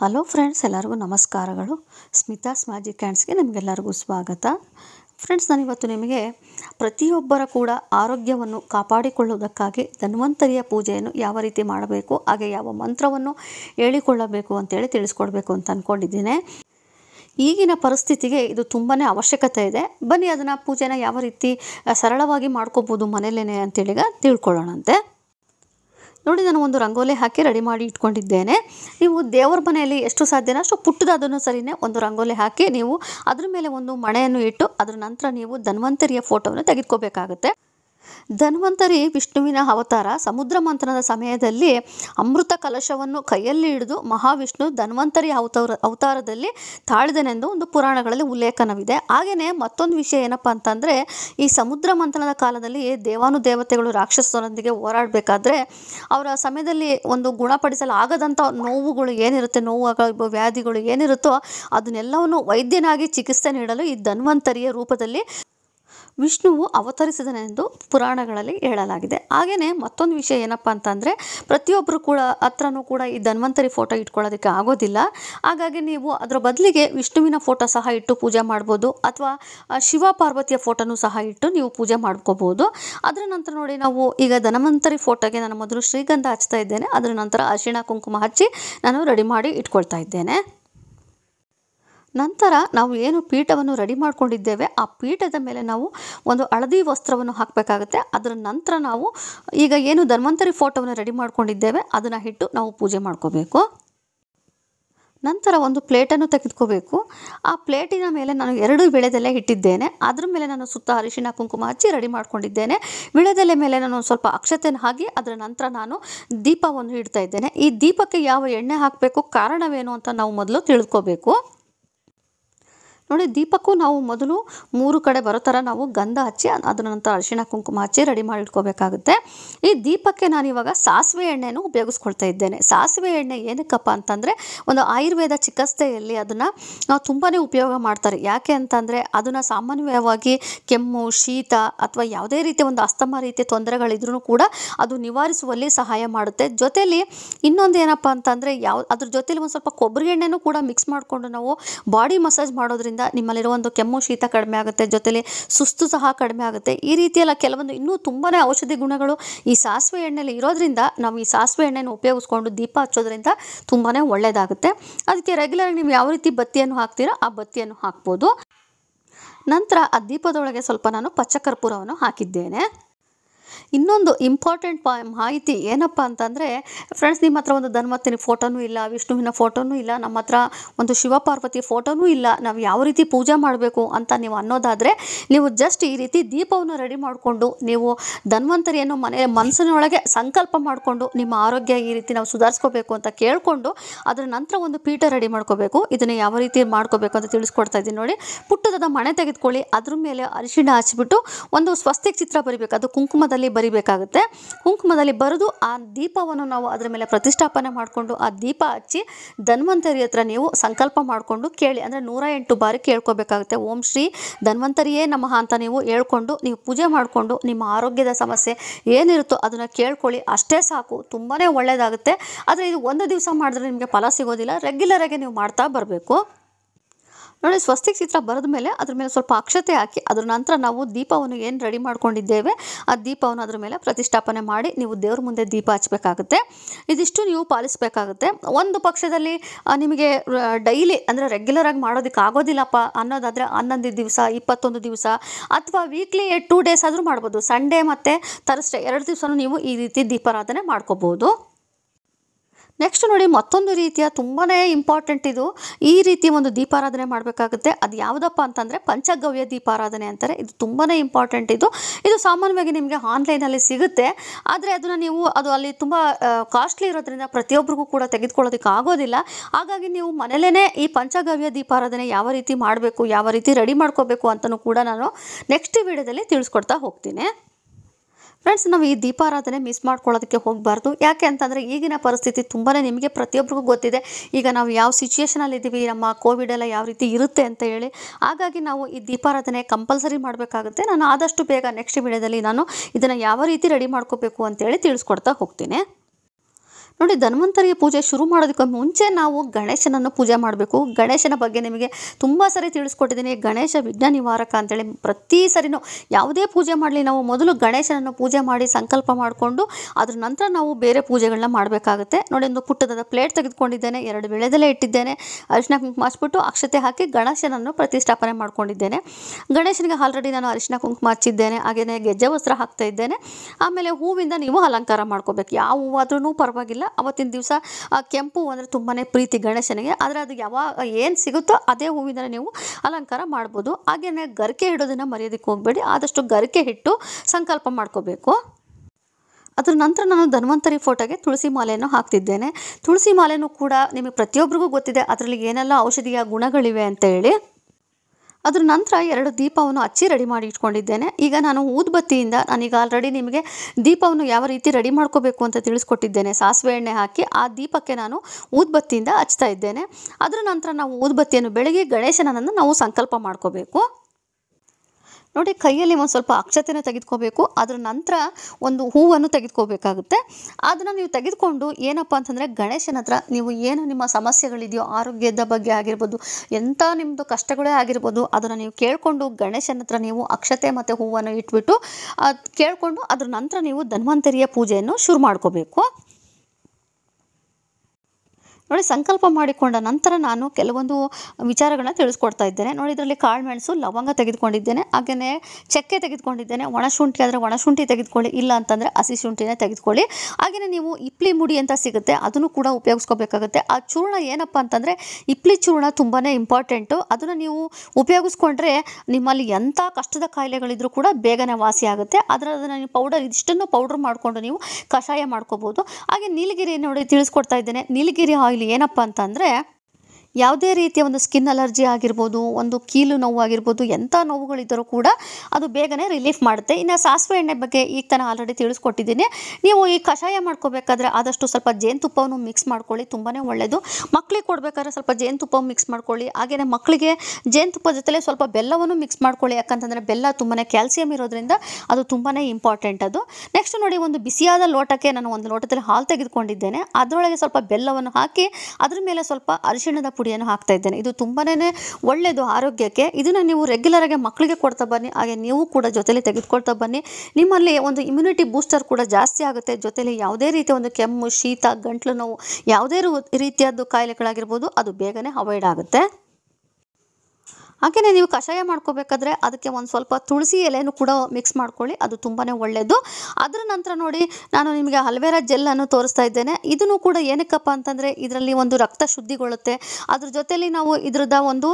hello friends ಎಲ್ಲರಿಗೂ ನಮಸ್ಕಾರಗಳು Smitha's magic ಹ್ಯಾಂಡ್ಸ್ಗೆ ನಿಮಗೆಲ್ಲರಿಗೂ ಸ್ವಾಗತ ಫ್ರೆಂಡ್ಸ್ ನಾನಿವತ್ತು ನಿಮಗೆ ಪ್ರತಿಯೊಬ್ಬರ ಕೂಡ ಆರೋಗ್ಯವನ್ನು ಕಾಪಾಡಿಕೊಳ್ಳುವುದಕ್ಕಾಗಿ ಧನ್ವಂತರಿಯ ಪೂಜೆಯನ್ನು ಯಾವ ರೀತಿ ಮಾಡಬೇಕು ಹಾಗೆ ಯಾವ ಮಂತ್ರವನ್ನು ಹೇಳಿಕೊಳ್ಳಬೇಕು ಅಂತೇಳಿ ತಿಳಿಸ್ಕೊಡ್ಬೇಕು ಅಂತ ಅಂದ್ಕೊಂಡಿದ್ದೀನಿ ಈಗಿನ ಪರಿಸ್ಥಿತಿಗೆ ಇದು ತುಂಬಾ ಅವಶ್ಯಕತೆ ಇದೆ ಬನ್ನಿ ಅದನ್ನು ಪೂಜೆನ ಯಾವ ರೀತಿ ಆ, ಸರಳವಾಗಿ ಮಾಡ್ಕೋಬೋದು ಮನೇಲೇ ಅಂತೇಳಿ ಈಗ ತಿಳ್ಕೊಳ್ಳೋಣಂತೆ ನೋಡಿ ನಾನು ಒಂದು ರಂಗೋಲಿ ಹಾಕಿ ರೆಡಿ ಮಾಡಿ ಇಟ್ಕೊಂಡಿದ್ದೇನೆ ನೀವು ದೇವರ ಮನೆಯಲ್ಲಿ ಎಷ್ಟು ಸಾಧ್ಯನೋ ಅಷ್ಟು ಪುಟ್ಟದಾದನ್ನು ಸರಿನೇ ಒಂದು ರಂಗೋಲಿ ಹಾಕಿ ನೀವು ಅದ್ರ ಮೇಲೆ ಒಂದು ಮಣೆಯನ್ನು ಇಟ್ಟು ಅದ್ರ ನಂತರ ನೀವು ಧನ್ವಂತರಿಯ ಫೋಟೋವನ್ನು ತೆಗೆದುಕೋಬೇಕಾಗುತ್ತೆ ಧನ್ವಂತರಿ ವಿಷ್ಣುವಿನ ಅವತಾರ ಸಮುದ್ರ ಮಂಥನದ ಸಮಯದಲ್ಲಿ ಅಮೃತ ಕಲಶವನ್ನು ಕೈಯಲ್ಲಿ ಹಿಡಿದು ಮಹಾವಿಷ್ಣು ಧನ್ವಂತರಿ ಅವತಾರ ಅವತಾರದಲ್ಲಿ ತಾಳಿದನೆಂದು ಒಂದು ಪುರಾಣಗಳಲ್ಲಿ ಉಲ್ಲೇಖನವಿದೆ ಹಾಗೆಯೇ ಮತ್ತೊಂದು ವಿಷಯ ಏನಪ್ಪ ಅಂತಂದರೆ ಈ ಸಮುದ್ರ ಮಂಥನದ ಕಾಲದಲ್ಲಿ ದೇವಾನುದೇವತೆಗಳು ರಾಕ್ಷಸರೊಂದಿಗೆ ಹೋರಾಡಬೇಕಾದ್ರೆ ಅವರ ಸಮಯದಲ್ಲಿ ಒಂದು ಗುಣಪಡಿಸಲು ಆಗದಂಥ ನೋವುಗಳು ಏನಿರುತ್ತೆ ನೋವುಗಳು ವ್ಯಾಧಿಗಳು ಏನಿರುತ್ತೋ ಅದನ್ನೆಲ್ಲವನ್ನು ವೈದ್ಯನಾಗಿ ಚಿಕಿತ್ಸೆ ನೀಡಲು ಈ ಧನ್ವಂತರಿಯ ರೂಪದಲ್ಲಿ ವಿಷ್ಣುವು ಅವತರಿಸಿದನೆಂದು ಪುರಾಣಗಳಲ್ಲಿ ಹೇಳಲಾಗಿದೆ ಹಾಗೆಯೇ ಮತ್ತೊಂದು ವಿಷಯ ಏನಪ್ಪ ಅಂತಂದರೆ ಪ್ರತಿಯೊಬ್ಬರು ಕೂಡ ಹತ್ರನೂ ಕೂಡ ಈ ಧನ್ವಂತರಿ ಫೋಟೋ ಇಟ್ಕೊಳ್ಳೋದಕ್ಕೆ ಆಗೋದಿಲ್ಲ ಹಾಗಾಗಿ ನೀವು ಅದರ ಬದಲಿಗೆ ವಿಷ್ಣುವಿನ ಫೋಟೋ ಸಹ ಇಟ್ಟು ಪೂಜೆ ಮಾಡ್ಬೋದು ಅಥವಾ ಆ, ಶಿವ ಪಾರ್ವತಿಯ ಫೋಟೋನೂ ಸಹ ಇಟ್ಟು ನೀವು ಪೂಜೆ ಮಾಡ್ಕೋಬೋದು ಅದರ ನಂತರ ನೋಡಿ ನಾವು ಈಗ ಧನ್ವಂತರಿ ಫೋಟೋಗೆ ನಾನು ಮೊದಲು ಶ್ರೀಗಂಧ ಹಚ್ತಾ ಇದ್ದೇನೆ ಅದರ ನಂತರ ಅರಿಶಿಣ ಕುಂಕುಮ ಹಚ್ಚಿ ನಾನು ರೆಡಿ ಮಾಡಿ ಇಟ್ಕೊಳ್ತಾ ಇದ್ದೇನೆ ನಂತರ ನಾವು ಏನು ಪೀಠವನ್ನು ರೆಡಿ ಮಾಡ್ಕೊಂಡಿದ್ದೇವೆ ಆ ಪೀಠದ ಮೇಲೆ ನಾವು ಒಂದು ಹಳದಿ ವಸ್ತ್ರವನ್ನು ಹಾಕಬೇಕಾಗುತ್ತೆ ಅದರ ನಂತರ ನಾವು ಈಗ ಏನು ಧನ್ವಂತರಿ ಫೋಟೋವನ್ನು ರೆಡಿ ಮಾಡ್ಕೊಂಡಿದ್ದೇವೆ ಅದನ್ನು ಇಟ್ಟು ನಾವು ಪೂಜೆ ಮಾಡ್ಕೋಬೇಕು ನಂತರ ಒಂದು ಪ್ಲೇಟನ್ನು ತೆಗೆದುಕೋಬೇಕು ಆ ಪ್ಲೇಟಿನ ಮೇಲೆ ನಾನು ಎರಡು ವಿಳೆದೆಲೆ ಇಟ್ಟಿದ್ದೇನೆ ಅದ್ರ ಮೇಲೆ ನಾನು ಸುತ್ತ ಅರಿಶಿಣ ಕುಂಕುಮ ಹಚ್ಚಿ ರೆಡಿ ಮಾಡ್ಕೊಂಡಿದ್ದೇನೆ ವಿಳೆದೆಲೆ ಮೇಲೆ ನಾನು ಒಂದು ಸ್ವಲ್ಪ ಅಕ್ಷತೆಯನ್ನು ಹಾಕಿ ಅದರ ನಂತರ ನಾನು ದೀಪವನ್ನು ಇಡ್ತಾ ಇದ್ದೇನೆ ಈ ದೀಪಕ್ಕೆ ಯಾವ ಎಣ್ಣೆ ಹಾಕಬೇಕು ಕಾರಣವೇನು ಅಂತ ನಾವು ಮೊದಲು ತಿಳ್ಕೋಬೇಕು ನೋಡಿ ದೀಪಕ್ಕೂ ನಾವು ಮೊದಲು ಮೂರು ಕಡೆ ಬರೋ ಥರ ನಾವು ಗಂಧ ಹಚ್ಚಿ ಅದರ ನಂತರ ಅರಿಶಿಣ ಕುಂಕುಮ ಹಚ್ಚಿ ರೆಡಿ ಮಾಡಿ ಇಟ್ಕೋಬೇಕಾಗುತ್ತೆ ಈ ದೀಪಕ್ಕೆ ನಾನು ಇವಾಗ ಸಾಸಿವೆ ಎಣ್ಣೆಯನ್ನು ಉಪಯೋಗಿಸ್ಕೊಳ್ತಾ ಇದ್ದೇನೆ ಸಾಸಿವೆ ಎಣ್ಣೆ ಏನಕ್ಕಪ್ಪ ಅಂತಂದರೆ ಒಂದು ಆಯುರ್ವೇದ ಚಿಕಿತ್ಸೆಯಲ್ಲಿ ಅದನ್ನು ತುಂಬಾ ಉಪಯೋಗ ಮಾಡ್ತಾರೆ ಯಾಕೆ ಅಂತಂದರೆ ಅದನ್ನು ಸಾಮಾನ್ಯವಾಗಿ ಕೆಮ್ಮು ಶೀತ ಅಥವಾ ಯಾವುದೇ ರೀತಿಯ ಒಂದು ಅಸ್ತಮ ರೀತಿಯ ತೊಂದರೆಗಳಿದ್ರೂ ಕೂಡ ಅದು ನಿವಾರಿಸುವಲ್ಲಿ ಸಹಾಯ ಮಾಡುತ್ತೆ ಜೊತೆಯಲ್ಲಿ ಇನ್ನೊಂದು ಏನಪ್ಪ ಅಂತಂದರೆ ಯಾವ ಅದ್ರ ಜೊತೆಲಿ ಒಂದು ಸ್ವಲ್ಪ ಕೊಬ್ಬರಿ ಎಣ್ಣೆನೂ ಕೂಡ ಮಿಕ್ಸ್ ಮಾಡಿಕೊಂಡು ನಾವು ಬಾಡಿ ಮಸಾಜ್ ಮಾಡೋದ್ರಿಂದ ನಿಮ್ಮಲ್ಲಿರೋ ಒಂದು ಕೆಮ್ಮು ಶೀತ ಕಡಿಮೆ ಆಗುತ್ತೆ ಜೊತೆಲಿ ಸುಸ್ತು ಸಹ ಕಡಿಮೆ ಆಗುತ್ತೆ ಈ ರೀತಿಯೆಲ್ಲ ಕೆಲವೊಂದು ಇನ್ನೂ ತುಂಬಾ ಔಷಧಿ ಗುಣಗಳು ಈ ಸಾಸಿವೆ ಎಣ್ಣೆಲಿ ಇರೋದ್ರಿಂದ ನಾವು ಈ ಸಾಸಿವೆ ಎಣ್ಣೆನ ಉಪಯೋಗಿಸ್ಕೊಂಡು ದೀಪ ಹಚ್ಚೋದ್ರಿಂದ ತುಂಬಾ ಒಳ್ಳೆಯದಾಗುತ್ತೆ ಅದಕ್ಕೆ ರೆಗ್ಯುಲರ್ ನೀವು ಯಾವ ರೀತಿ ಬತ್ತಿಯನ್ನು ಹಾಕ್ತೀರೋ ಆ ಬತ್ತಿಯನ್ನು ಹಾಕ್ಬೋದು ನಂತರ ಆ ದೀಪದೊಳಗೆ ಸ್ವಲ್ಪ ನಾನು ಪಚ್ಚಕರ್ಪೂರವನ್ನು ಹಾಕಿದ್ದೇನೆ ಇನ್ನೊಂದು ಇಂಪಾರ್ಟೆಂಟ್ ಪಾ ಮಾಹಿತಿ ಏನಪ್ಪ ಅಂತಂದರೆ ಫ್ರೆಂಡ್ಸ್ ನಿಮ್ಮ ಹತ್ರ ಒಂದು ಧನ್ವಂತರಿ ಫೋಟೋನೂ ಇಲ್ಲ ವಿಷ್ಣುವಿನ ಫೋಟೋನೂ ಇಲ್ಲ ನಮ್ಮ ಹತ್ರ ಒಂದು ಶಿವಪಾರ್ವತಿ ಫೋಟೋನೂ ಇಲ್ಲ ನಾವು ಯಾವ ರೀತಿ ಪೂಜೆ ಮಾಡಬೇಕು ಅಂತ ನೀವು ಅನ್ನೋದಾದರೆ ನೀವು ಜಸ್ಟ್ ಈ ರೀತಿ ದೀಪವನ್ನು ರೆಡಿ ಮಾಡಿಕೊಂಡು ನೀವು ಧನ್ವಂತರಿಯನ್ನು ಮನೆ ಮನಸ್ಸಿನೊಳಗೆ ಸಂಕಲ್ಪ ಮಾಡಿಕೊಂಡು ನಿಮ್ಮ ಆರೋಗ್ಯ ಈ ರೀತಿ ನಾವು ಸುಧಾರಿಸ್ಕೋಬೇಕು ಅಂತ ಕೇಳಿಕೊಂಡು ಅದರ ನಂತರ ಒಂದು ಪೀಠ ರೆಡಿ ಮಾಡ್ಕೋಬೇಕು ಇದನ್ನು ಯಾವ ರೀತಿ ಮಾಡ್ಕೋಬೇಕು ಅಂತ ತಿಳಿಸ್ಕೊಡ್ತಾ ಇದ್ದೀನಿ ನೋಡಿ ಪುಟ್ಟದಾದ ಮಣೆ ತೆಗೆದುಕೊಳ್ಳಿ ಅದ್ರ ಮೇಲೆ ಅರಿಶಿಣ ಹಚ್ಬಿಟ್ಟು ಒಂದು ಸ್ವಸ್ತಿಕ್ ಚಿತ್ರ ಬರಿಬೇಕು ಅದು ಕುಂಕುಮದಲ್ಲಿ ಬರಿಬೇಕಾಗುತ್ತೆ ಕುಂಕುಮದಲ್ಲಿ ಬರೆದು ಆ ದೀಪವನ್ನು ನಾವು ಅದರ ಮೇಲೆ ಪ್ರತಿಷ್ಠಾಪನೆ ಮಾಡಿಕೊಂಡು ಆ ದೀಪ ಹಚ್ಚಿ ಧನ್ವಂತರಿ ಹತ್ರ ನೀವು ಸಂಕಲ್ಪ ಮಾಡಿಕೊಂಡು ಕೇಳಿ ಅಂದರೆ ನೂರ ಎಂಟು ಬಾರಿ ಕೇಳ್ಕೋಬೇಕಾಗುತ್ತೆ ಓಂ ಶ್ರೀ ಧನ್ವಂತರಿಯೇ ನಮಃ ಅಂತ ನೀವು ಹೇಳ್ಕೊಂಡು ನೀವು ಪೂಜೆ ಮಾಡಿಕೊಂಡು ನಿಮ್ಮ ಆರೋಗ್ಯದ ಸಮಸ್ಯೆ ಏನಿರುತ್ತೋ ಅದನ್ನು ಕೇಳ್ಕೊಳ್ಳಿ ಅಷ್ಟೇ ಸಾಕು ತುಂಬಾ ಒಳ್ಳೆಯದಾಗುತ್ತೆ ಆದರೆ ಇದು ಒಂದು ದಿವಸ ಮಾಡಿದ್ರೆ ನಿಮಗೆ ಫಲ ಸಿಗೋದಿಲ್ಲ ರೆಗ್ಯುಲರಾಗಿ ನೀವು ಮಾಡ್ತಾ ಬರಬೇಕು ನೋಡಿ ಸ್ವಸ್ತಿಕ್ ಚಿತ್ರ ಬರೆದ ಮೇಲೆ ಅದ್ರ ಮೇಲೆ ಸ್ವಲ್ಪ ಅಕ್ಷತೆ ಹಾಕಿ ಅದ್ರ ನಂತರ ನಾವು ದೀಪವನ್ನು ಏನು ರೆಡಿ ಮಾಡ್ಕೊಂಡಿದ್ದೇವೆ ಆ ದೀಪವನ್ನು ಅದ್ರ ಮೇಲೆ ಪ್ರತಿಷ್ಠಾಪನೆ ಮಾಡಿ ನೀವು ದೇವ್ರ ಮುಂದೆ ದೀಪ ಹಚ್ಚಬೇಕಾಗುತ್ತೆ ಇದಿಷ್ಟು ನೀವು ಪಾಲಿಸಬೇಕಾಗುತ್ತೆ ಒಂದು ಪಕ್ಷದಲ್ಲಿ ಆ, ನಿಮಗೆ ಡೈಲಿ ಅಂದರೆ ರೆಗ್ಯುಲರ್ ಆಗಿ ಮಾಡೋದಕ್ಕೆ ಆಗೋದಿಲ್ಲಪ್ಪ ಅನ್ನೋದಾದರೆ ಹನ್ನೊಂದು ದಿವಸ ಇಪ್ಪತ್ತೊಂದು ದಿವಸ ಅಥವಾ ವೀಕ್ಲಿ ಟೂ ಡೇಸ್ ಆದರೂ ಮಾಡ್ಬೋದು ಸಂಡೇ ಮತ್ತು ಥರ್ಸ್ಡೇ ಎರಡು ದಿವಸನೂ ನೀವು ಈ ರೀತಿ ದೀಪಾರಾಧನೆ ಮಾಡ್ಕೋಬೋದು ನೆಕ್ಸ್ಟ್ ನೋಡಿ ಮತ್ತೊಂದು ರೀತಿಯ ತುಂಬಾ ಇಂಪಾರ್ಟೆಂಟ್ ಇದು ಈ ರೀತಿ ಒಂದು ದೀಪಾರಾಧನೆ ಮಾಡಬೇಕಾಗುತ್ತೆ ಅದು ಯಾವುದಪ್ಪ ಅಂತಂದರೆ ಪಂಚಗವ್ಯ ದೀಪಾರಾಧನೆ ಅಂತಾರೆ ಇದು ತುಂಬಾ ಇಂಪಾರ್ಟೆಂಟ್ ಇದು ಇದು ಸಾಮಾನ್ಯವಾಗಿ ನಿಮಗೆ ಆನ್ಲೈನಲ್ಲಿ ಸಿಗುತ್ತೆ ಆದರೆ ಅದನ್ನು ನೀವು ಅದು ಅಲ್ಲಿ ತುಂಬ ಕಾಸ್ಟ್ಲಿ ಇರೋದ್ರಿಂದ ಪ್ರತಿಯೊಬ್ಬರಿಗೂ ಕೂಡ ತೆಗೆದುಕೊಳ್ಳೋದಕ್ಕೆ ಆಗೋದಿಲ್ಲ ಹಾಗಾಗಿ ನೀವು ಮನೇಲೇ ಈ ಪಂಚಗವ್ಯ ದೀಪಾರಾಧನೆ ಯಾವ ರೀತಿ ಮಾಡಬೇಕು ಯಾವ ರೀತಿ ರೆಡಿ ಮಾಡ್ಕೋಬೇಕು ಅಂತಲೂ ಕೂಡ ನಾನು ನೆಕ್ಸ್ಟ್ ವಿಡಿಯೋದಲ್ಲಿ ತಿಳಿಸ್ಕೊಡ್ತಾ ಹೋಗ್ತೀನಿ ಫ್ರೆಂಡ್ಸ್ ನಾವು ಈ ದೀಪಾರಾಧನೆ ಮಿಸ್ ಮಾಡ್ಕೊಳ್ಳೋದಕ್ಕೆ ಹೋಗಬಾರ್ದು ಯಾಕೆ ಅಂತಂದರೆ ಈಗಿನ ಪರಿಸ್ಥಿತಿ ತುಂಬಾ ನಿಮಗೆ ಪ್ರತಿಯೊಬ್ಬರಿಗೂ ಗೊತ್ತಿದೆ ಈಗ ನಾವು ಯಾವ ಸಿಚುಯೇಷನಲ್ಲಿ ಇದ್ದೀವಿ ನಮ್ಮ ಕೋವಿಡ್ ಎಲ್ಲ ಯಾವ ರೀತಿ ಇರುತ್ತೆ ಅಂತ ಹೇಳಿ ಹಾಗಾಗಿ ನಾವು ಈ ದೀಪಾರಾಧನೆ ಕಂಪಲ್ಸರಿ ಮಾಡಬೇಕಾಗುತ್ತೆ ನಾನು ಆದಷ್ಟು ಬೇಗ ನೆಕ್ಸ್ಟ್ ವಿಡಿಯೋದಲ್ಲಿ ನಾನು ಇದನ್ನು ಯಾವ ರೀತಿ ರೆಡಿ ಮಾಡ್ಕೋಬೇಕು ಅಂತೇಳಿ ತಿಳಿಸ್ಕೊಡ್ತಾ ಹೋಗ್ತೀನಿ ನೋಡಿ ಧನ್ವಂತರಿಯ ಪೂಜೆ ಶುರು ಮಾಡೋದಕ್ಕೆ ಮುಂಚೆ ನಾವು ಗಣೇಶನನ್ನು ಪೂಜೆ ಮಾಡಬೇಕು ಗಣೇಶನ ಬಗ್ಗೆ ನಿಮಗೆ ತುಂಬ ಸರಿ ತಿಳಿಸ್ಕೊಟ್ಟಿದ್ದೀನಿ ಗಣೇಶ ವಿಘ್ನ ನಿವಾರಕ ಅಂತೇಳಿ ಪ್ರತಿ ಸರಿನೂ ಯಾವುದೇ ಪೂಜೆ ಮಾಡಲಿ ನಾವು ಮೊದಲು ಗಣೇಶನನ್ನು ಪೂಜೆ ಮಾಡಿ ಸಂಕಲ್ಪ ಮಾಡಿಕೊಂಡು ಅದ್ರ ನಂತರ ನಾವು ಬೇರೆ ಪೂಜೆಗಳನ್ನ ಮಾಡಬೇಕಾಗುತ್ತೆ ನೋಡಿ ಒಂದು ಪುಟ್ಟದಾದ ಪ್ಲೇಟ್ ತೆಗೆದುಕೊಂಡಿದ್ದೇನೆ ಎರಡು ವಿಳೆದೆಲೆ ಇಟ್ಟಿದ್ದೇನೆ ಅರಿಶಿನ ಕುಂಕುಮ ಹಚ್ಬಿಟ್ಟು ಅಕ್ಷತೆ ಹಾಕಿ ಗಣೇಶನನ್ನು ಪ್ರತಿಷ್ಠಾಪನೆ ಮಾಡ್ಕೊಂಡಿದ್ದೇನೆ ಗಣೇಶನಿಗೆ ಆಲ್ರೆಡಿ ನಾನು ಅರಿಶಿನ ಕುಂಕುಮ ಹಚ್ಚಿದ್ದೇನೆ ಹಾಗೆಯೇ ಗೆಜ್ಜೆ ವಸ್ತ್ರ ಹಾಕ್ತಾ ಇದ್ದೇನೆ ಆಮೇಲೆ ಹೂವಿಂದ ನೀವು ಅಲಂಕಾರ ಮಾಡ್ಕೋಬೇಕು ಯಾವ ಹೂವಾದ್ರೂ ಪರವಾಗಿಲ್ಲ ಅವತ್ತಿನ ದಿವಸ ಕೆಂಪು ಅಂದರೆ ತುಂಬಾ ಪ್ರೀತಿ ಗಣೇಶನಿಗೆ ಆದರೆ ಅದು ಯಾವಾಗ ಏನು ಸಿಗುತ್ತೋ ಅದೇ ಹೂವಿಂದ ನೀವು ಅಲಂಕಾರ ಮಾಡ್ಬೋದು ಹಾಗೆಯೇ ಗರಿಕೆ ಇಡೋದನ್ನು ಮರೆಯೋದಕ್ಕೆ ಹೋಗಬೇಡಿ ಆದಷ್ಟು ಗರಿಕೆ ಇಟ್ಟು ಸಂಕಲ್ಪ ಮಾಡ್ಕೋಬೇಕು ಅದ್ರ ನಂತರ ನಾನು ಧನ್ವಂತರಿ ಫೋಟೋಗೆ ತುಳಸಿ ಮಾಲೆಯನ್ನು ಹಾಕ್ತಿದ್ದೇನೆ ತುಳಸಿ ಮಾಲೆನೂ ಕೂಡ ನಿಮಗೆ ಪ್ರತಿಯೊಬ್ಬರಿಗೂ ಗೊತ್ತಿದೆ ಅದರಲ್ಲಿ ಏನೆಲ್ಲ ಔಷಧೀಯ ಗುಣಗಳಿವೆ ಅಂತ ಹೇಳಿ ಅದ್ರ ನಂತರ ಎರಡು ದೀಪವನ್ನು ಹಚ್ಚಿ ರೆಡಿ ಮಾಡಿ ಇಟ್ಕೊಂಡಿದ್ದೇನೆ ಈಗ ನಾನು ಊದ್ಬತ್ತಿಯಿಂದ ನಾನೀಗ ಆಲ್ರೆಡಿ ನಿಮಗೆ ದೀಪವನ್ನು ಯಾವ ರೀತಿ ರೆಡಿ ಮಾಡ್ಕೋಬೇಕು ಅಂತ ತಿಳಿಸ್ಕೊಟ್ಟಿದ್ದೇನೆ ಸಾಸಿವೆ ಎಣ್ಣೆ ಹಾಕಿ ಆ ದೀಪಕ್ಕೆ ನಾನು ಊದ್ಬತ್ತಿಯಿಂದ ಹಚ್ತಾ ಇದ್ದೇನೆ ಅದರ ನಂತರ ನಾವು ಊದ್ಬತ್ತಿಯನ್ನು ಬೆಳಗ್ಗೆ ಗಣೇಶನನ್ನು ನಾವು ಸಂಕಲ್ಪ ಮಾಡ್ಕೋಬೇಕು ನೋಡಿ ಕೈಯಲ್ಲಿ ಒಂದು ಸ್ವಲ್ಪ ಅಕ್ಷತೆನ ತೆಗೆದುಕೋಬೇಕು ಅದರ ನಂತರ ಒಂದು ಹೂವನ್ನು ತೆಗೆದುಕೋಬೇಕಾಗುತ್ತೆ ಅದನ್ನು ನೀವು ತೆಗೆದುಕೊಂಡು ಏನಪ್ಪ ಅಂತಂದರೆ ಗಣೇಶನ ಹತ್ರ ನೀವು ಏನು ನಿಮ್ಮ ಸಮಸ್ಯೆಗಳಿದೆಯೋ ಆರೋಗ್ಯದ ಬಗ್ಗೆ ಆಗಿರ್ಬೋದು ಎಂಥ ನಿಮ್ಮದು ಕಷ್ಟಗಳೇ ಆಗಿರ್ಬೋದು ಅದನ್ನು ನೀವು ಕೇಳಿಕೊಂಡು ಗಣೇಶನ ಹತ್ರ ನೀವು ಅಕ್ಷತೆ ಮತ್ತು ಹೂವನ್ನು ಇಟ್ಬಿಟ್ಟು ಅದು ಕೇಳಿಕೊಂಡು ಅದ್ರ ನಂತರ ನೀವು ಧನ್ವಂತರಿಯ ಪೂಜೆಯನ್ನು ಶುರು ಮಾಡ್ಕೋಬೇಕು ನೋಡಿ ಸಂಕಲ್ಪ ಮಾಡಿಕೊಂಡ ನಂತರ ನಾನು ಕೆಲವೊಂದು ವಿಚಾರಗಳನ್ನ ತಿಳಿಸ್ಕೊಡ್ತಾ ಇದ್ದೇನೆ ನೋಡಿ ಇದರಲ್ಲಿ ಕಾಳುಮೆಣಸು ಲವಂಗ ತೆಗೆದುಕೊಂಡಿದ್ದೇನೆ ಹಾಗೆಯೇ ಚಕ್ಕೆ ತೆಗೆದುಕೊಂಡಿದ್ದೇನೆ ಒಣಶುಂಠಿ ಆದರೆ ಒಣಶುಂಠಿ ತೆಗೆದುಕೊಳ್ಳಿ ಇಲ್ಲ ಅಂತಂದರೆ ಹಸಿ ಶುಂಠಿನೇ ತೆಗೆದುಕೊಳ್ಳಿ ಹಾಗೆಯೇ ನೀವು ಇಪ್ಲಿ ಮುಡಿ ಅಂತ ಸಿಗುತ್ತೆ ಅದನ್ನು ಕೂಡ ಉಪಯೋಗಿಸ್ಕೋಬೇಕಾಗುತ್ತೆ ಆ ಚೂರ್ಣ ಏನಪ್ಪ ಅಂತಂದರೆ ಇಪ್ಲಿ ಚೂರ್ಣ ತುಂಬಾ ಇಂಪಾರ್ಟೆಂಟು ಅದನ್ನು ನೀವು ಉಪಯೋಗಿಸ್ಕೊಂಡ್ರೆ ನಿಮ್ಮಲ್ಲಿ ಎಂಥ ಕಷ್ಟದ ಕಾಯಿಲೆಗಳಿದ್ರೂ ಕೂಡ ಬೇಗನೆ ವಾಸಿ ಆಗುತ್ತೆ ಅದರ ಅದನ್ನು ನೀವು ಪೌಡರ್ ಇದಿಷ್ಟನ್ನು ಪೌಡ್ರ್ ಮಾಡಿಕೊಂಡು ನೀವು ಕಷಾಯ ಮಾಡ್ಕೋಬೋದು ಹಾಗೆ ನೀಲಗಿರಿ ನೋಡಿ ತಿಳಿಸ್ಕೊಡ್ತಾ ಇದ್ದೇನೆ ನೀಲಗಿರಿ ಆಯಿಲ್ ಏನಪ್ಪ ಅಂತಂದರೆ ಯಾವುದೇ ರೀತಿಯ ಒಂದು ಸ್ಕಿನ್ ಅಲರ್ಜಿ ಆಗಿರ್ಬೋದು ಒಂದು ಕೀಲು ನೋವು ಆಗಿರ್ಬೋದು ಎಂಥ ನೋವುಗಳಿದ್ದರೂ ಕೂಡ ಅದು ಬೇಗನೆ ರಿಲೀಫ್ ಮಾಡುತ್ತೆ ಇನ್ನು ಸಾಸಿವೆ ಎಣ್ಣೆ ಬಗ್ಗೆ ಈಗ ತಾನು ಆಲ್ರೆಡಿ ತಿಳಿಸ್ಕೊಟ್ಟಿದ್ದೀನಿ ನೀವು ಈ ಕಷಾಯ ಮಾಡ್ಕೋಬೇಕಾದ್ರೆ ಆದಷ್ಟು ಸ್ವಲ್ಪ ಜೇನುತುಪ್ಪವನ್ನು ಮಿಕ್ಸ್ ಮಾಡ್ಕೊಳ್ಳಿ ತುಂಬಾ ಒಳ್ಳೆಯದು ಮಕ್ಕಳಿಗೆ ಕೊಡಬೇಕಾದ್ರೆ ಸ್ವಲ್ಪ ಜೇನುತುಪ್ಪ ಮಿಕ್ಸ್ ಮಾಡ್ಕೊಳ್ಳಿ ಹಾಗೆಯೇ ಮಕ್ಕಳಿಗೆ ಜೇನುತುಪ್ಪ ಜೊತೆಲೆ ಸ್ವಲ್ಪ ಬೆಲ್ಲವನ್ನು ಮಿಕ್ಸ್ ಮಾಡ್ಕೊಳ್ಳಿ ಯಾಕಂತಂದರೆ ಬೆಲ್ಲ ತುಂಬಾ ಕ್ಯಾಲ್ಸಿಯಂ ಇರೋದ್ರಿಂದ ಅದು ತುಂಬಾ ಇಂಪಾರ್ಟೆಂಟ್ ಅದು ನೆಕ್ಸ್ಟ್ ನೋಡಿ ಒಂದು ಬಿಸಿಯಾದ ಲೋಟಕ್ಕೆ ನಾನು ಒಂದು ಲೋಟದಲ್ಲಿ ಹಾಲು ತೆಗೆದುಕೊಂಡಿದ್ದೇನೆ ಅದರೊಳಗೆ ಸ್ವಲ್ಪ ಬೆಲ್ಲವನ್ನು ಹಾಕಿ ಅದ್ರ ಮೇಲೆ ಸ್ವಲ್ಪ ಅರಿಶಿಣದ ಪುಡಿಯನ್ನು ಹಾಕ್ತಾ ಇದ್ದೇನೆ ಇದು ತುಂಬಾ ಒಳ್ಳೆಯದು ಆರೋಗ್ಯಕ್ಕೆ ಇದನ್ನು ನೀವು ರೆಗ್ಯುಲರಾಗಿ ಮಕ್ಕಳಿಗೆ ಕೊಡ್ತಾ ಬನ್ನಿ ಹಾಗೆ ನೀವು ಕೂಡ ಜೊತೆಲಿ ತೆಗೆದುಕೊಳ್ತಾ ಬನ್ನಿ ನಿಮ್ಮಲ್ಲಿ ಒಂದು ಇಮ್ಯುನಿಟಿ ಬೂಸ್ಟರ್ ಕೂಡ ಜಾಸ್ತಿ ಆಗುತ್ತೆ ಜೊತೆಲಿ ಯಾವುದೇ ರೀತಿಯ ಒಂದು ಕೆಮ್ಮು ಶೀತ ಗಂಟ್ಲು ನೋವು ಯಾವುದೇ ರು- ರೀತಿಯದ್ದು ಕಾಯಿಲೆಗಳಾಗಿರ್ಬೋದು ಅದು ಬೇಗನೆ ಅವಾಯ್ಡ್ ಆಗುತ್ತೆ ಹಾಗೆಯೇ ನೀವು ಕಷಾಯ ಮಾಡ್ಕೋಬೇಕಾದ್ರೆ ಅದಕ್ಕೆ ಒಂದು ಸ್ವಲ್ಪ ತುಳಸಿ ಎಲೆನೂ ಕೂಡ ಮಿಕ್ಸ್ ಮಾಡ್ಕೊಳ್ಳಿ ಅದು ತುಂಬಾ ಒಳ್ಳೆಯದು ಅದರ ನಂತರ ನೋಡಿ ನಾನು ನಿಮಗೆ ಅಲ್ವೇರಾ ಜೆಲ್ಲನ್ನು ತೋರಿಸ್ತಾ ಇದ್ದೇನೆ ಇದನ್ನು ಕೂಡ ಏನಕ್ಕಪ್ಪ ಅಂತಂದರೆ ಇದರಲ್ಲಿ ಒಂದು ರಕ್ತ ಶುದ್ಧಿಗೊಳ್ಳುತ್ತೆ ಅದ್ರ ಜೊತೆಲಿ ನಾವು ಇದ್ರದ ಒಂದು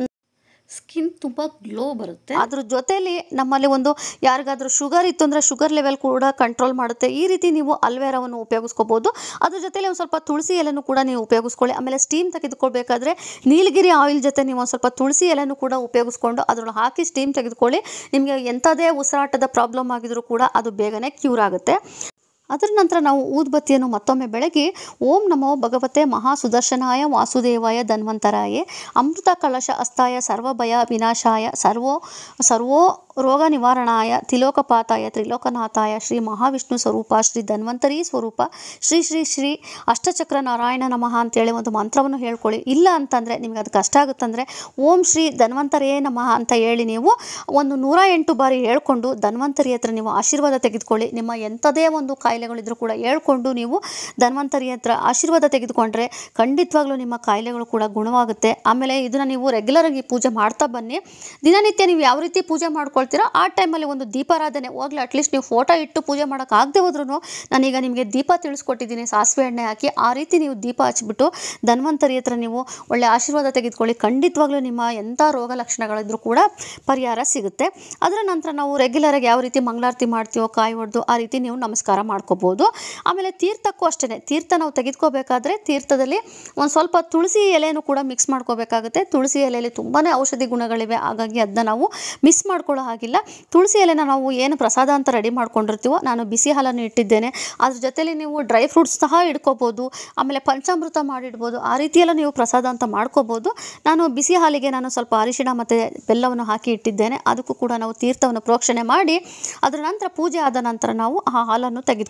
ಸ್ಕಿನ್ ತುಂಬ ಗ್ಲೋ ಬರುತ್ತೆ ಅದ್ರ ಜೊತೆಲಿ ನಮ್ಮಲ್ಲಿ ಒಂದು ಯಾರಿಗಾದ್ರೂ ಶುಗರ್ ಇತ್ತು ಅಂದರೆ ಶುಗರ್ ಲೆವೆಲ್ ಕೂಡ ಕಂಟ್ರೋಲ್ ಮಾಡುತ್ತೆ ಈ ರೀತಿ ನೀವು ಅಲ್ವೇರಾವನ್ನು ಉಪಯೋಗಿಸ್ಕೋಬೋದು ಅದ್ರ ಜೊತೆಲಿ ಒಂದು ಸ್ವಲ್ಪ ತುಳಸಿ ಎಲೆನೂ ಕೂಡ ನೀವು ಉಪಯೋಗಿಸ್ಕೊಳ್ಳಿ ಆಮೇಲೆ ಸ್ಟೀಮ್ ತೆಗೆದುಕೊಳ್ಬೇಕಾದ್ರೆ ನೀಲಗಿರಿ ಆಯಿಲ್ ಜೊತೆ ನೀವು ಒಂದು ಸ್ವಲ್ಪ ತುಳಸಿ ಎಲೆನೂ ಕೂಡ ಉಪಯೋಗಿಸ್ಕೊಂಡು ಅದರೊಳಗೆ ಹಾಕಿ ಸ್ಟೀಮ್ ತೆಗೆದುಕೊಳ್ಳಿ ನಿಮಗೆ ಎಂಥದೇ ಉಸಿರಾಟದ ಪ್ರಾಬ್ಲಮ್ ಆಗಿದ್ರೂ ಕೂಡ ಅದು ಬೇಗನೆ ಕ್ಯೂರ್ ಆಗುತ್ತೆ ಅದರ ನಂತರ ನಾವು ಊದ್ಬತ್ತಿಯನ್ನು ಮತ್ತೊಮ್ಮೆ ಬೆಳಗಿ ಓಂ ನಮೋ ಭಗವತೆ ಮಹಾಸುದರ್ಶನಾಯ ವಾಸುದೇವಾಯ ಧನ್ವಂತರಾಯೇ ಅಮೃತ ಕಲಶ ಅಸ್ತಾಯ ಸರ್ವಭಯ ವಿನಾಶಾಯ ಸರ್ವೋ ಸರ್ವೋ ರೋಗ ನಿವಾರಣಾಯ ತಿಲೋಕಪಾತಾಯ ತ್ರಿಲೋಕನಾಥಾಯ ಶ್ರೀ ಮಹಾವಿಷ್ಣು ಸ್ವರೂಪ ಶ್ರೀ ಧನ್ವಂತರಿ ಸ್ವರೂಪ ಶ್ರೀ ಶ್ರೀ ಶ್ರೀ ಅಷ್ಟಚಕ್ರ ನಾರಾಯಣ ನಮಃ ಅಂತೇಳಿ ಒಂದು ಮಂತ್ರವನ್ನು ಹೇಳ್ಕೊಳ್ಳಿ ಇಲ್ಲ ಅಂತಂದರೆ ನಿಮಗೆ ಅದು ಕಷ್ಟ ಆಗುತ್ತಂದರೆ ಓಂ ಶ್ರೀ ಧನ್ವಂತರೇ ನಮಃ ಅಂತ ಹೇಳಿ ನೀವು ಒಂದು ನೂರ ಎಂಟು ಬಾರಿ ಹೇಳ್ಕೊಂಡು ಧನ್ವಂತರಿ ಹತ್ರ ನೀವು ಆಶೀರ್ವಾದ ತೆಗೆದುಕೊಳ್ಳಿ ನಿಮ್ಮ ಎಂಥದೇ ಒಂದು ಕಾಯಿಲೆಗಳಿದ್ರೂ ಕೂಡ ಹೇಳ್ಕೊಂಡು ನೀವು ಧನ್ವಂತರಿ ಹತ್ರ ಆಶೀರ್ವಾದ ತೆಗೆದುಕೊಂಡ್ರೆ ಖಂಡಿತವಾಗ್ಲೂ ನಿಮ್ಮ ಕಾಯಿಲೆಗಳು ಕೂಡ ಗುಣವಾಗುತ್ತೆ ಆಮೇಲೆ ಇದನ್ನು ನೀವು ರೆಗ್ಯುಲರಾಗಿ ಪೂಜೆ ಮಾಡ್ತಾ ಬನ್ನಿ ದಿನನಿತ್ಯ ನೀವು ಯಾವ ರೀತಿ ಪೂಜೆ ಮಾಡ್ಕೊಳ್ತೀರೋ ಆ ಟೈಮಲ್ಲಿ ಒಂದು ದೀಪಾರಾಧನೆ ಹೋಗ್ಲಿ ಅಟ್ಲೀಸ್ಟ್ ನೀವು ಫೋಟೋ ಇಟ್ಟು ಪೂಜೆ ಮಾಡೋಕ್ಕಾಗದೆ ಹೋದ್ರೂ ನಾನೀಗ ನಿಮಗೆ ದೀಪ ತಿಳಿಸ್ಕೊಟ್ಟಿದ್ದೀನಿ ಸಾಸಿವೆ ಎಣ್ಣೆ ಹಾಕಿ ಆ ರೀತಿ ನೀವು ದೀಪ ಹಚ್ಬಿಟ್ಟು ಧನ್ವಂತರಿ ಹತ್ರ ನೀವು ಒಳ್ಳೆ ಆಶೀರ್ವಾದ ತೆಗೆದುಕೊಳ್ಳಿ ಖಂಡಿತವಾಗ್ಲೂ ನಿಮ್ಮ ಎಂಥ ರೋಗ ಲಕ್ಷಣಗಳಿದ್ರೂ ಕೂಡ ಪರಿಹಾರ ಸಿಗುತ್ತೆ ಅದರ ನಂತರ ನಾವು ರೆಗ್ಯುಲರಾಗಿ ಯಾವ ರೀತಿ ಮಂಗಳಾರತಿ ಮಾಡ್ತೀವೋ ಕಾಯಿ ಹೊಡೆದು ಆ ರೀತಿ ನೀವು ನಮಸ್ಕಾರ ಮಾಡ್ಕೋಬೋದು ಆಮೇಲೆ ತೀರ್ಥಕ್ಕೂ ಅಷ್ಟೇ ತೀರ್ಥ ನಾವು ತೆಗೆದುಕೋಬೇಕಾದ್ರೆ ತೀರ್ಥದಲ್ಲಿ ಒಂದು ಸ್ವಲ್ಪ ತುಳಸಿ ಎಲೆನೂ ಕೂಡ ಮಿಕ್ಸ್ ಮಾಡ್ಕೋಬೇಕಾಗುತ್ತೆ ತುಳಸಿ ಎಲೆಯಲ್ಲಿ ತುಂಬಾ ಔಷಧಿ ಗುಣಗಳಿವೆ ಹಾಗಾಗಿ ಅದನ್ನ ನಾವು ಮಿಸ್ ಮಾಡ್ಕೊಳ್ಳೋ ಹಾಗಿಲ್ಲ ತುಳಸಿ ಎಲೆನ ನಾವು ಏನು ಪ್ರಸಾದ ಅಂತ ರೆಡಿ ಮಾಡ್ಕೊಂಡಿರ್ತೀವೋ ನಾನು ಬಿಸಿ ಹಾಲನ್ನು ಇಟ್ಟಿದ್ದೇನೆ ಅದ್ರ ಜೊತೆಲಿ ನೀವು ಡ್ರೈ ಫ್ರೂಟ್ಸ್ ಸಹ ಇಡ್ಕೋಬೋದು ಆಮೇಲೆ ಪಂಚಾಮೃತ ಮಾಡಿಡ್ಬೋದು ಆ ರೀತಿಯೆಲ್ಲ ನೀವು ಪ್ರಸಾದ ಅಂತ ಮಾಡ್ಕೋಬೋದು ನಾನು ಬಿಸಿ ಹಾಲಿಗೆ ನಾನು ಸ್ವಲ್ಪ ಅರಿಶಿಣ ಮತ್ತು ಬೆಲ್ಲವನ್ನು ಹಾಕಿ ಇಟ್ಟಿದ್ದೇನೆ ಅದಕ್ಕೂ ಕೂಡ ನಾವು ತೀರ್ಥವನ್ನು ಪ್ರೋಕ್ಷಣೆ ಮಾಡಿ ಅದರ ನಂತರ ಪೂಜೆ ಆದ ನಂತರ ನಾವು ಆ ಹಾಲನ್ನು ತೆಗೆದುಕೋ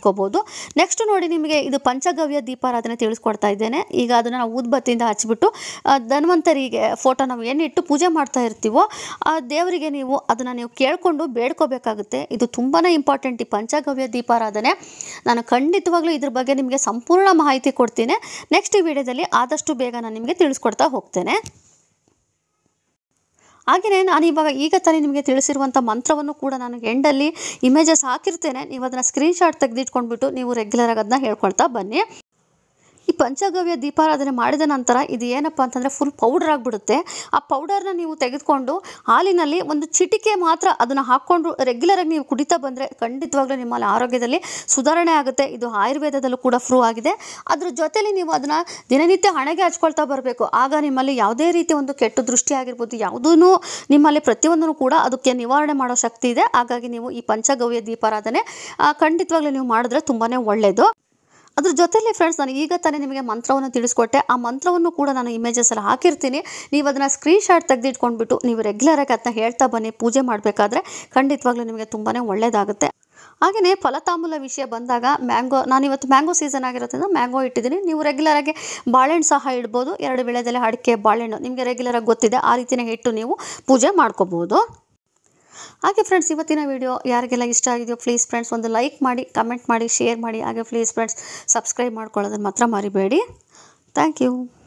ಇಟ್ಕೋಬೋದು ನೆಕ್ಸ್ಟ್ ನೋಡಿ ನಿಮಗೆ ಇದು ಪಂಚಗವ್ಯ ದೀಪಾರಾಧನೆ ತಿಳಿಸ್ಕೊಡ್ತಾ ಇದ್ದೇನೆ ಈಗ ಅದನ್ನು ನಾವು ಊದ್ಬತ್ತಿಯಿಂದ ಹಚ್ಬಿಟ್ಟು ಆ, ಧನ್ವಂತರಿಗೆ ಫೋಟೋ ನಾವು ಏನಿಟ್ಟು ಪೂಜೆ ಮಾಡ್ತಾ ಇರ್ತೀವೋ ಆ ದೇವರಿಗೆ ನೀವು ಅದನ್ನು ನೀವು ಕೇಳಿಕೊಂಡು ಬೇಡ್ಕೋಬೇಕಾಗುತ್ತೆ ಇದು ತುಂಬಾ ಇಂಪಾರ್ಟೆಂಟ್ ಈ ಪಂಚಗವ್ಯ ದೀಪಾರಾಧನೆ ನಾನು ಖಂಡಿತವಾಗ್ಲೂ ಇದ್ರ ಬಗ್ಗೆ ನಿಮಗೆ ಸಂಪೂರ್ಣ ಮಾಹಿತಿ ಕೊಡ್ತೀನಿ ನೆಕ್ಸ್ಟ್ ವಿಡಿಯೋದಲ್ಲಿ ಆದಷ್ಟು ಬೇಗ ನಾನು ನಿಮಗೆ ತಿಳಿಸ್ಕೊಡ್ತಾ ಹೋಗ್ತೇನೆ ಹಾಗೆಯೇ ನಾನು ಇವಾಗ ಈಗ ತಾನೇ ನಿಮಗೆ ತಿಳಿಸಿರುವಂಥ ಮಂತ್ರವನ್ನು ಕೂಡ ನಾನು ಎಂಡಲ್ಲಿ ಇಮೇಜಸ್ ಹಾಕಿರ್ತೇನೆ ನೀವು ಅದನ್ನು ಸ್ಕ್ರೀನ್ಶಾಟ್ ತೆಗೆದಿಟ್ಕೊಂಡ್ಬಿಟ್ಟು ನೀವು ರೆಗ್ಯುಲರಾಗಿ ಅದನ್ನ ಹೇಳ್ಕೊಳ್ತಾ ಬನ್ನಿ ಈ ಪಂಚಗವ್ಯ ದೀಪಾರಾಧನೆ ಮಾಡಿದ ನಂತರ ಇದು ಏನಪ್ಪ ಅಂತಂದರೆ ಫುಲ್ ಪೌಡರ್ ಆಗಿಬಿಡುತ್ತೆ ಆ ಪೌಡರ್ನ ನೀವು ತೆಗೆದುಕೊಂಡು ಹಾಲಿನಲ್ಲಿ ಒಂದು ಚಿಟಿಕೆ ಮಾತ್ರ ಅದನ್ನು ಹಾಕ್ಕೊಂಡು ರೆಗ್ಯುಲರಾಗಿ ನೀವು ಕುಡಿತಾ ಬಂದರೆ ಖಂಡಿತವಾಗ್ಲೂ ನಿಮ್ಮಲ್ಲಿ ಆರೋಗ್ಯದಲ್ಲಿ ಸುಧಾರಣೆ ಆಗುತ್ತೆ ಇದು ಆಯುರ್ವೇದದಲ್ಲೂ ಕೂಡ ಪ್ರೂವ್ ಆಗಿದೆ ಅದ್ರ ಜೊತೆಲಿ ನೀವು ಅದನ್ನು ದಿನನಿತ್ಯ ಹಣೆಗೆ ಹಚ್ಕೊಳ್ತಾ ಬರಬೇಕು ಆಗ ನಿಮ್ಮಲ್ಲಿ ಯಾವುದೇ ರೀತಿಯ ಒಂದು ಕೆಟ್ಟ ದೃಷ್ಟಿ ಆಗಿರ್ಬೋದು ಯಾವುದೂ ನಿಮ್ಮಲ್ಲಿ ಪ್ರತಿಯೊಂದನ್ನು ಕೂಡ ಅದಕ್ಕೆ ನಿವಾರಣೆ ಮಾಡೋ ಶಕ್ತಿ ಇದೆ ಹಾಗಾಗಿ ನೀವು ಈ ಪಂಚಗವ್ಯ ದೀಪಾರಾಧನೆ ಆ, ಖಂಡಿತವಾಗ್ಲೂ ನೀವು ಮಾಡಿದ್ರೆ ತುಂಬಾ ಒಳ್ಳೆಯದು ಅದ್ರ ಜೊತೆಲಿ ಫ್ರೆಂಡ್ಸ್ ನಾನು ಈಗ ತಾನೇ ನಿಮಗೆ ಮಂತ್ರವನ್ನು ತಿಳಿಸ್ಕೊಟ್ಟೆ ಆ ಮಂತ್ರವನ್ನು ಕೂಡ ನಾನು ಇಮೇಜಸ್ ಎಲ್ಲ ಹಾಕಿರ್ತೀನಿ ನೀವು ಅದನ್ನು ಸ್ಕ್ರೀನ್ಶಾಟ್ ತೆಗೆದಿಟ್ಕೊಂಡ್ಬಿಟ್ಟು ನೀವು ರೆಗ್ಯುಲರಾಗಿ ಅದನ್ನ ಹೇಳ್ತಾ ಬನ್ನಿ ಪೂಜೆ ಮಾಡಬೇಕಾದ್ರೆ ಖಂಡಿತವಾಗ್ಲೂ ನಿಮಗೆ ತುಂಬಾ ಒಳ್ಳೆಯದಾಗುತ್ತೆ ಹಾಗೆಯೇ ಫಲತಾಂಬೂಲ ವಿಷಯ ಬಂದಾಗ ಮ್ಯಾಂಗೋ ನಾನಿವತ್ತು ಮ್ಯಾಂಗೋ ಸೀಸನ್ ಆಗಿರೋದ್ರಿಂದ ಮ್ಯಾಂಗೋ ಇಟ್ಟಿದ್ದೀನಿ ನೀವು ರೆಗ್ಯುಲರಾಗಿ ಬಾಳೆಹಣ್ಣು ಸಹ ಇಡ್ಬೋದು ಎರಡು ಬೆಳೆದಲ್ಲಿ ಅಡಿಕೆ ಬಾಳೆಹಣ್ಣು ನಿಮಗೆ ರೆಗ್ಯುಲರಾಗಿ ಗೊತ್ತಿದೆ ಆ ರೀತಿನೇ ಇಟ್ಟು ನೀವು ಪೂಜೆ ಮಾಡ್ಕೋಬೋದು ಹಾಗೆ ಫ್ರೆಂಡ್ಸ್ ಇವತ್ತಿನ ವಿಡಿಯೋ ಯಾರಿಗೆಲ್ಲ ಇಷ್ಟ ಆಗಿದೆಯೋ ಪ್ಲೀಸ್ ಫ್ರೆಂಡ್ಸ್ ಒಂದು ಲೈಕ್ ಮಾಡಿ ಕಮೆಂಟ್ ಮಾಡಿ ಶೇರ್ ಮಾಡಿ ಹಾಗೆ ಪ್ಲೀಸ್ ಫ್ರೆಂಡ್ಸ್ ಸಬ್ಸ್ಕ್ರೈಬ್ ಮಾಡ್ಕೊಳ್ಳೋದನ್ನು ಮಾತ್ರ ಮರಿಬೇಡಿ ಥ್ಯಾಂಕ್ ಯು